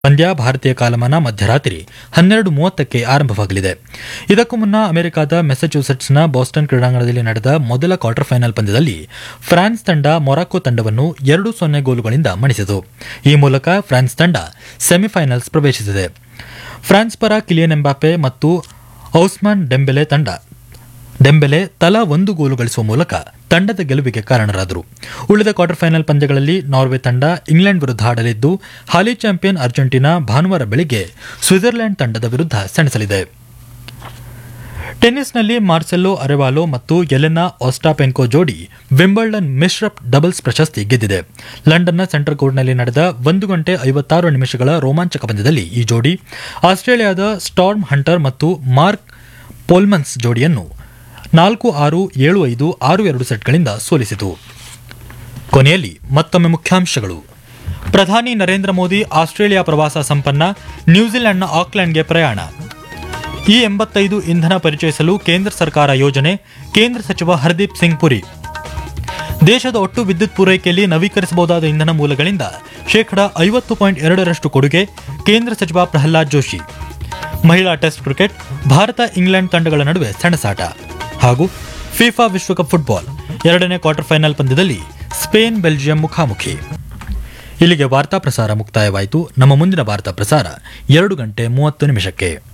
ಪಂದ್ಯ ಭಾರತೀಯ ಕಾಲಮಾನ ಮಧ್ಯರಾತ್ರಿ ಹನ್ನೆರಡು ಮೂವತ್ತಕ್ಕೆ ಆರಂಭವಾಗಲಿದೆ ಇದಕ್ಕೂ ಮುನ್ನ ಅಮೆರಿಕದ ಮೆಸಚ್ಯೂಸೆಟ್ಸ್ನ ಬಾಸ್ಟನ್ ಕ್ರೀಡಾಂಗಣದಲ್ಲಿ ನಡೆದ ಮೊದಲ ಕ್ವಾರ್ಟರ್ ಫೈನಲ್ ಪಂದ್ಯದಲ್ಲಿ ಫ್ರಾನ್ಸ್ ತಂಡ ಮೊರಾಕೊ ತಂಡವನ್ನು ಎರಡು ಸೊನ್ನೆ ಗೋಲುಗಳಿಂದ ಮಣಿಸಿತು ಈ ಮೂಲಕ ಫ್ರಾನ್ಸ್ ತಂಡ ಸೆಮಿಫೈನಲ್ಸ್ ಪ್ರವೇಶಿಸಿದೆ ಫ್ರಾನ್ಸ್ ಪರ ಕಿಲಿಯನ್ ಎಂಬಾಪೆ ಮತ್ತು ಔಸ್ಮಾನ್ ಡೆಂಬೆಲೆ ತಂಡ ಡೆಂಬೆಲೆ ತಲಾ ಒಂದು ಗೋಲು ಗಳಿಸುವ ಮೂಲಕ ತಂಡದ ಗೆಲುವಿಗೆ ಕಾರಣರಾದರು ಉಳಿದ ಕ್ವಾರ್ಟರ್ ಫೈನಲ್ ಪಂದ್ಯಗಳಲ್ಲಿ ನಾರ್ವೆ ತಂಡ ಇಂಗ್ಲೆಂಡ್ ವಿರುದ್ಧ ಆಡಲಿದ್ದು ಹಾಲಿ ಚಾಂಪಿಯನ್ ಅರ್ಜೆಂಟೀನಾ ಭಾನುವಾರ ಬೆಳಿಗ್ಗೆ ಸ್ವಿಟ್ಜರ್ಲೆಂಡ್ ತಂಡದ ವಿರುದ್ಧ ಸೆಣಸಲಿದೆ ಟೆನ್ನಿಸ್ನಲ್ಲಿ ಮಾರ್ಸೆಲ್ಲೋ ಅರೆವಾಲೋ ಮತ್ತು ಎಲೆನಾ ಆಸ್ಟಾಪೆಂಕೋ ಜೋಡಿ ವಿಂಬಲ್ಡನ್ ಮಿಶ್ರ ಡಬಲ್ಸ್ ಪ್ರಶಸ್ತಿ ಗೆದ್ದಿದೆ ಲಂಡನ್ನ ಸೆಂಟ್ರಲ್ ಕೋರ್ಟ್ನಲ್ಲಿ ನಡೆದ ಒಂದು ಗಂಟೆ ಐವತ್ತಾರು ನಿಮಿಷಗಳ ರೋಮಾಂಚಕ ಪಂದ್ಯದಲ್ಲಿ ಈ ಜೋಡಿ ಆಸ್ಟ್ರೇಲಿಯಾದ ಸ್ಟಾರ್ಮ್ ಹಂಟರ್ ಮತ್ತು ಮಾರ್ಕ್ ಪೋಲ್ಮನ್ಸ್ ಜೋಡಿಯನ್ನು ನಾಲ್ಕು ಆರು ಏಳು ಐದು ಆರು ಎರಡು ಸೆಟ್ಗಳಿಂದ ಸೋಲಿಸಿತು ಕೊನೆಯಲ್ಲಿ ಮತ್ತೊಮ್ಮೆ ಮುಖ್ಯಾಂಶಗಳು ಪ್ರಧಾನಿ ನರೇಂದ್ರ ಮೋದಿ ಆಸ್ಟ್ರೇಲಿಯಾ ಪ್ರವಾಸ ಸಂಪನ್ನ ನ್ಯೂಜಿಲೆಂಡ್ನ ಆಕ್ಲೆಂಡ್ಗೆ ಪ್ರಯಾಣ ಈ ಎಂಬತ್ತೈದು ಇಂಧನ ಪರಿಚಯಿಸಲು ಕೇಂದ್ರ ಸರ್ಕಾರ ಯೋಜನೆ ಕೇಂದ್ರ ಸಚಿವ ಹರ್ದೀಪ್ ಸಿಂಗ್ ಪುರಿ ದೇಶದ ಒಟ್ಟು ವಿದ್ಯುತ್ ಪೂರೈಕೆಯಲ್ಲಿ ನವೀಕರಿಸಬಹುದಾದ ಇಂಧನ ಮೂಲಗಳಿಂದ ಶೇಕಡಾ ಐವತ್ತು ಪಾಯಿಂಟ್ ಎರಡರಷ್ಟು ಕೊಡುಗೆ ಕೇಂದ್ರ ಸಚಿವ ಪ್ರಹ್ಲಾದ್ ಜೋಶಿ ಮಹಿಳಾ ಟೆಸ್ಟ್ ಕ್ರಿಕೆಟ್ ಭಾರತ ಇಂಗ್ಲೆಂಡ್ ತಂಡಗಳ ನಡುವೆ ಸೆಣಸಾಟ ಹಾಗೂ ಫಿಫಾ ವಿಶ್ವಕಪ್ ಫುಟ್ಬಾಲ್ ಎರಡನೇ ಕ್ವಾರ್ಟರ್ ಫೈನಲ್ ಪಂದ್ಯದಲ್ಲಿ ಸ್ಪೇನ್ ಬೆಲ್ಜಿಯಂ ಮುಖಾಮುಖಿ ಇಲ್ಲಿಗೆ ವಾರ್ತಾ ಪ್ರಸಾರ ಮುಕ್ತಾಯವಾಯಿತು ನಮ್ಮ ಮುಂದಿನ ವಾರ್ತಾ ಪ್ರಸಾರ ಎರಡು ಗಂಟೆ ಮೂವತ್ತು ನಿಮಿಷಕ್ಕೆ